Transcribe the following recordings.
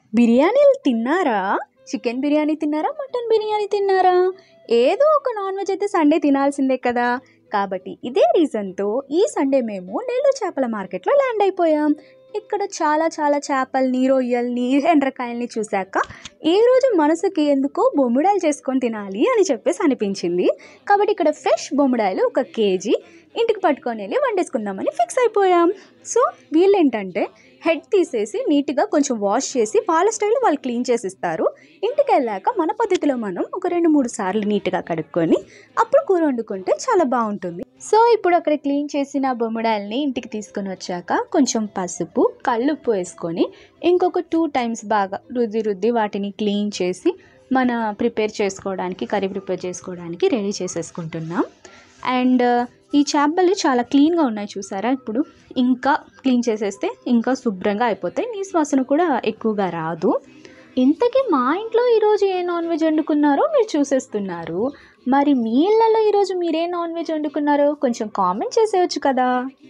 బిర్యానీలు తిన్నారా చికెన్ బిర్యానీ తిన్నారా మటన్ బిర్యానీ తిన్నారా ఏదో ఒక నాన్ వెజ్ అయితే సండే తినాల్సిందే కదా కాబట్టి ఇదే రీజన్తో ఈ సండే మేము నెల్లూరు చేపల మార్కెట్లో ల్యాండ్ అయిపోయాం ఇక్కడ చాలా చాలా చేపల్ని రొయ్యల్ని ఎండ్రకాయల్ని చూశాక ఈ రోజు మనసుకి ఎందుకో బొమ్మిడాయలు చేసుకొని తినాలి అని చెప్పేసి అనిపించింది కాబట్టి ఇక్కడ ఫ్రెష్ బొమ్మిడాయలు ఒక కేజీ ఇంటికి పట్టుకొని వెళ్ళి వండేసుకుందామని ఫిక్స్ అయిపోయాం సో వీళ్ళు ఏంటంటే హెడ్ తీసేసి నీట్గా కొంచెం వాష్ చేసి వాళ్ళ స్టైల్లో వాళ్ళు క్లీన్ చేసి ఇస్తారు ఇంటికి వెళ్ళాక మన పద్ధతిలో మనం ఒక రెండు మూడు సార్లు నీట్గా కడుక్కొని అప్పుడు కూర వండుకుంటే చాలా బాగుంటుంది సో ఇప్పుడు అక్కడ క్లీన్ చేసిన బొమ్మడాల్ని ఇంటికి తీసుకొని వచ్చాక కొంచెం పసుపు కళ్ళుప్పు వేసుకొని ఇంకొక టూ టైమ్స్ బాగా రుద్ది రుద్ది వాటిని క్లీన్ చేసి మన ప్రిపేర్ చేసుకోవడానికి కర్రీ ప్రిపేర్ చేసుకోవడానికి రెడీ చేసేసుకుంటున్నాం అండ్ ఈ చేపలు చాలా క్లీన్గా ఉన్నాయి చూసారా ఇప్పుడు ఇంకా క్లీన్ చేసేస్తే ఇంకా శుభ్రంగా అయిపోతాయి నీ శ్వాసన కూడా ఎక్కువగా రాదు ఇంతకీ మా ఇంట్లో ఈరోజు ఏ నాన్ వెజ్ వండుకున్నారో మీరు చూసేస్తున్నారు మరి మీ ఇళ్ళల్లో ఈరోజు మీరే నాన్ వెజ్ వండుకున్నారో కొంచెం కామెంట్ చేసేయచ్చు కదా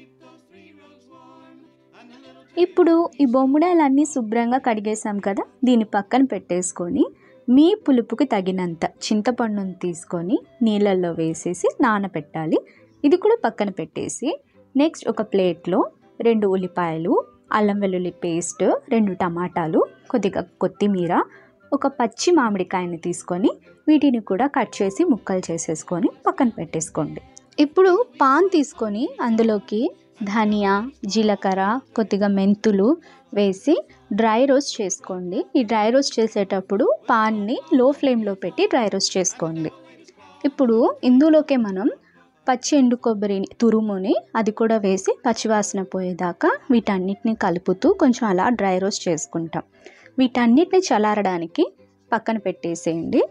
ఇప్పుడు ఈ బొమ్మిడాయలన్నీ శుభ్రంగా కడిగేసాం కదా దీన్ని పక్కన పెట్టేసుకొని మీ పులుపుకి తగినంత చింతపండును తీసుకొని నీళ్ళల్లో వేసేసి నానబెట్టాలి ఇది కూడా పక్కన పెట్టేసి నెక్స్ట్ ఒక ప్లేట్లో రెండు ఉల్లిపాయలు అల్లం వెల్లుల్లి పేస్ట్ రెండు టమాటాలు కొద్దిగా కొత్తిమీర ఒక పచ్చి మామిడికాయని తీసుకొని వీటిని కూడా కట్ చేసి ముక్కలు చేసేసుకొని పక్కన పెట్టేసుకోండి ఇప్పుడు పాన్ తీసుకొని అందులోకి ధనియా జీలకర్ర కొద్దిగా మెంతులు వేసి డ్రై రోస్ట్ చేసుకోండి ఈ డ్రై రోస్ట్ చేసేటప్పుడు పాన్ని లో ఫ్లేమ్లో పెట్టి డ్రై రోస్ట్ చేసుకోండి ఇప్పుడు ఇందులోకే మనం పచ్చి ఎండు కొబ్బరిని తురుముని అది కూడా వేసి పచ్చివాసన పోయేదాకా వీటన్నిటిని కలుపుతూ కొంచెం అలా డ్రై రోస్ట్ చేసుకుంటాం వీటన్నిటిని చల్లారడానికి పక్కన పెట్టేసేయండి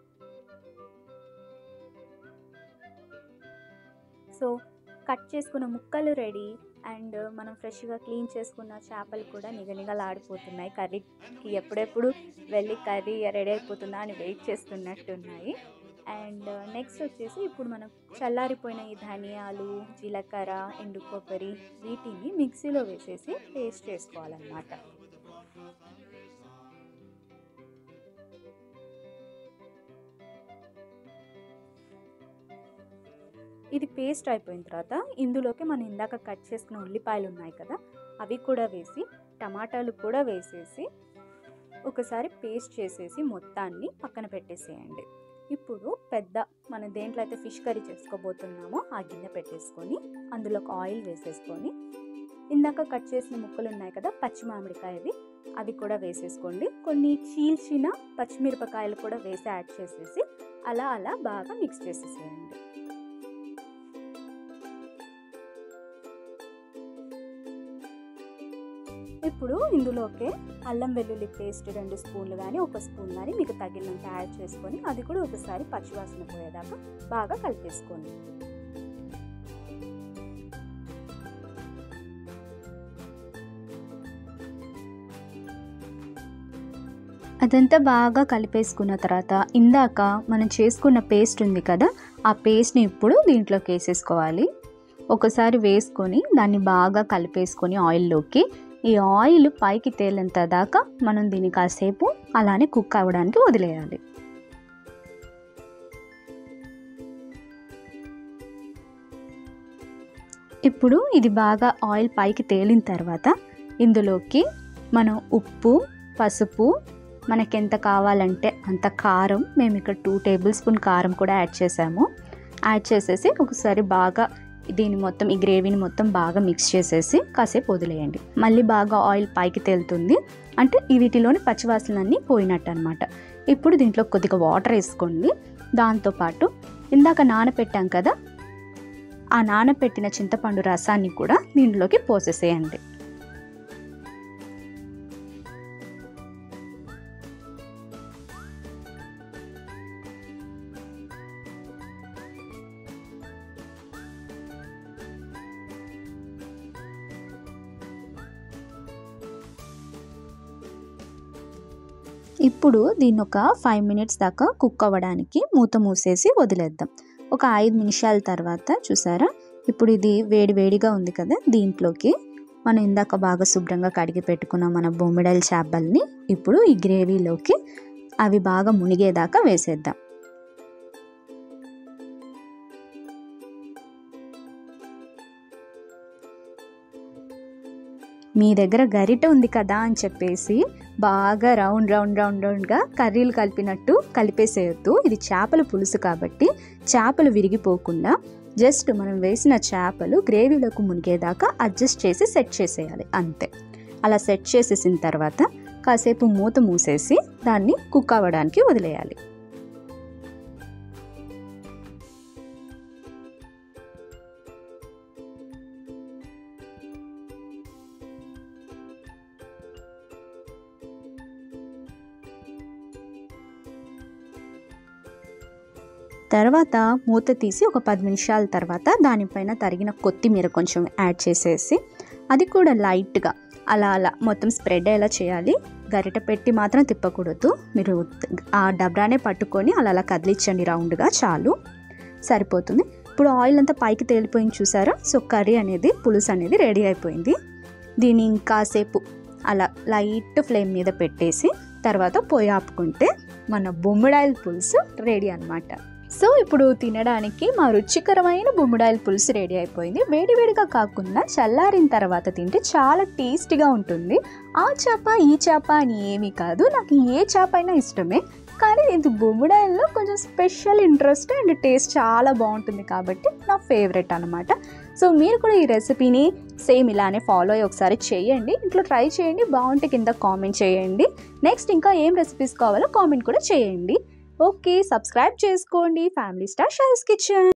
సో కట్ చేసుకున్న ముక్కలు రెడీ అండ్ మనం ఫ్రెష్గా క్లీన్ చేసుకున్న చేపలు కూడా నిగనిగలాడిపోతున్నాయి కర్రీకి ఎప్పుడెప్పుడు వెళ్ళి కర్రీ రెడీ అయిపోతుందా అని వెయిట్ చేస్తున్నట్టున్నాయి అండ్ నెక్స్ట్ వచ్చేసి ఇప్పుడు మనం చల్లారిపోయిన ఈ ధనియాలు జీలకర్ర ఎండు కొబ్బరి వీటిని మిక్సీలో వేసేసి పేస్ట్ చేసుకోవాలన్నమాట ఇది పేస్ట్ అయిపోయిన తర్వాత ఇందులోకి మనం ఇందాక కట్ చేసుకున్న ఉల్లిపాయలు ఉన్నాయి కదా అవి కూడా వేసి టమాటాలు కూడా వేసేసి ఒకసారి పేస్ట్ చేసేసి మొత్తాన్ని పక్కన పెట్టేసేయండి ఇప్పుడు పెద్ద మనం దేంట్లో అయితే ఫిష్ కర్రీ చేసుకోబోతున్నామో ఆ గిన్నె పెట్టేసుకొని అందులోకి ఆయిల్ వేసేసుకొని ఇందాక కట్ చేసిన ముక్కలు ఉన్నాయి కదా పచ్చి మామిడికాయవి అవి కూడా వేసేసుకోండి కొన్ని చీల్చిన పచ్చిమిరపకాయలు కూడా వేసి యాడ్ చేసేసి అలా అలా బాగా మిక్స్ చేసేసేయండి ఇప్పుడు ఇందులోకే అల్లం వెల్లుల్లి పేస్ట్ రెండు స్పూన్లు కానీ ఒక స్పూన్ కానీ మీకు తగినంత యాడ్ చేసుకొని అది కూడా ఒకసారి పచ్చివాసన పోయేదాకా బాగా కలిపేసుకోండి అదంతా బాగా కలిపేసుకున్న తర్వాత ఇందాక మనం చేసుకున్న పేస్ట్ ఉంది కదా ఆ పేస్ట్ని ఇప్పుడు దీంట్లోకి వేసేసుకోవాలి ఒకసారి వేసుకొని దాన్ని బాగా కలిపేసుకొని ఆయిల్లోకి ఈ ఆయిల్ పైకి తేలేంత దాకా మనం దీన్ని కాసేపు అలానే కుక్ అవ్వడానికి వదిలేయాలి ఇప్పుడు ఇది బాగా ఆయిల్ పైకి తేలిన తర్వాత ఇందులోకి మనం ఉప్పు పసుపు మనకి ఎంత కావాలంటే అంత కారం మేము ఇక్కడ టూ టేబుల్ స్పూన్ కారం కూడా యాడ్ చేసాము యాడ్ చేసేసి ఒకసారి బాగా దీన్ని మొత్తం ఈ గ్రేవీని మొత్తం బాగా మిక్స్ చేసేసి కాసేపు వదిలేయండి మళ్ళీ బాగా ఆయిల్ పైకి తేలుతుంది అంటే ఈ వీటిలోని పచ్చివాసనలన్నీ పోయినట్టు అనమాట ఇప్పుడు దీంట్లో కొద్దిగా వాటర్ వేసుకోండి దాంతోపాటు ఇందాక నానపెట్టాం కదా ఆ నానపెట్టిన చింతపండు రసాన్ని కూడా దీంట్లోకి పోసేసేయండి ఇప్పుడు దీన్ని ఒక ఫైవ్ మినిట్స్ దాకా కుక్ అవ్వడానికి మూత మూసేసి వదిలేద్దాం ఒక ఐదు నిమిషాల తర్వాత చూసారా ఇప్పుడు ఇది వేడి వేడిగా ఉంది కదా దీంట్లోకి మనం ఇందాక బాగా శుభ్రంగా కడిగి పెట్టుకున్న మన బొమ్మిడాయిల చేపల్ని ఇప్పుడు ఈ గ్రేవీలోకి అవి బాగా మునిగేదాకా వేసేద్దాం మీ దగ్గర గరిట ఉంది కదా అని చెప్పేసి బాగా రౌండ్ రౌండ్ రౌండ్ రౌండ్గా కర్రీలు కలిపినట్టు కలిపేసేయొద్దు ఇది చేపల పులుసు కాబట్టి చేపలు విరిగిపోకుండా జస్ట్ మనం వేసిన చేపలు గ్రేవీలోకి మునిగేదాకా అడ్జస్ట్ చేసి సెట్ చేసేయాలి అంతే అలా సెట్ చేసేసిన తర్వాత కాసేపు మూత మూసేసి దాన్ని కుక్ అవ్వడానికి వదిలేయాలి తర్వాత మూత తీసి ఒక పది నిమిషాల తర్వాత దానిపైన తరిగిన కొత్తిమీర కొంచెం యాడ్ చేసేసి అది కూడా లైట్గా అలా అలా మొత్తం స్ప్రెడ్ అయ్యేలా చేయాలి గరిట పెట్టి మాత్రం తిప్పకూడదు మీరు ఆ డబ్రానే పట్టుకొని అలా అలా కదిలించండి రౌండ్గా చాలు సరిపోతుంది ఇప్పుడు ఆయిల్ అంతా పైకి తేలిపోయింది చూసారా సో కర్రీ అనేది పులుసు అనేది రెడీ అయిపోయింది దీన్ని ఇంకాసేపు అలా లైట్ ఫ్లేమ్ మీద పెట్టేసి తర్వాత పొయ్యి ఆపుకుంటే మన బొమ్మిడాయిల పులుసు రెడీ అనమాట సో ఇప్పుడు తినడానికి మా రుచికరమైన బొమ్మిడాయిల పులుసు రెడీ అయిపోయింది వేడివేడిగా కాకుండా చల్లారిన తర్వాత తింటే చాలా టేస్టీగా ఉంటుంది ఆ చేప ఈ చేప అని ఏమీ కాదు నాకు ఏ చేప అయినా ఇష్టమే కానీ ఇది బొమ్మిడాయిల్లో కొంచెం స్పెషల్ ఇంట్రెస్ట్ అండ్ టేస్ట్ చాలా బాగుంటుంది కాబట్టి నా ఫేవరెట్ అనమాట సో మీరు కూడా ఈ రెసిపీని సేమ్ ఇలానే ఫాలో అయ్యి ఒకసారి చేయండి ఇంట్లో ట్రై చేయండి బాగుంటే కింద కామెంట్ చేయండి నెక్స్ట్ ఇంకా ఏం రెసిపీస్ కావాలో కామెంట్ కూడా చేయండి ఓకే సబ్స్క్రైబ్ చేసుకోండి ఫ్యామిలీ స్టార్ షైస్ కిచెన్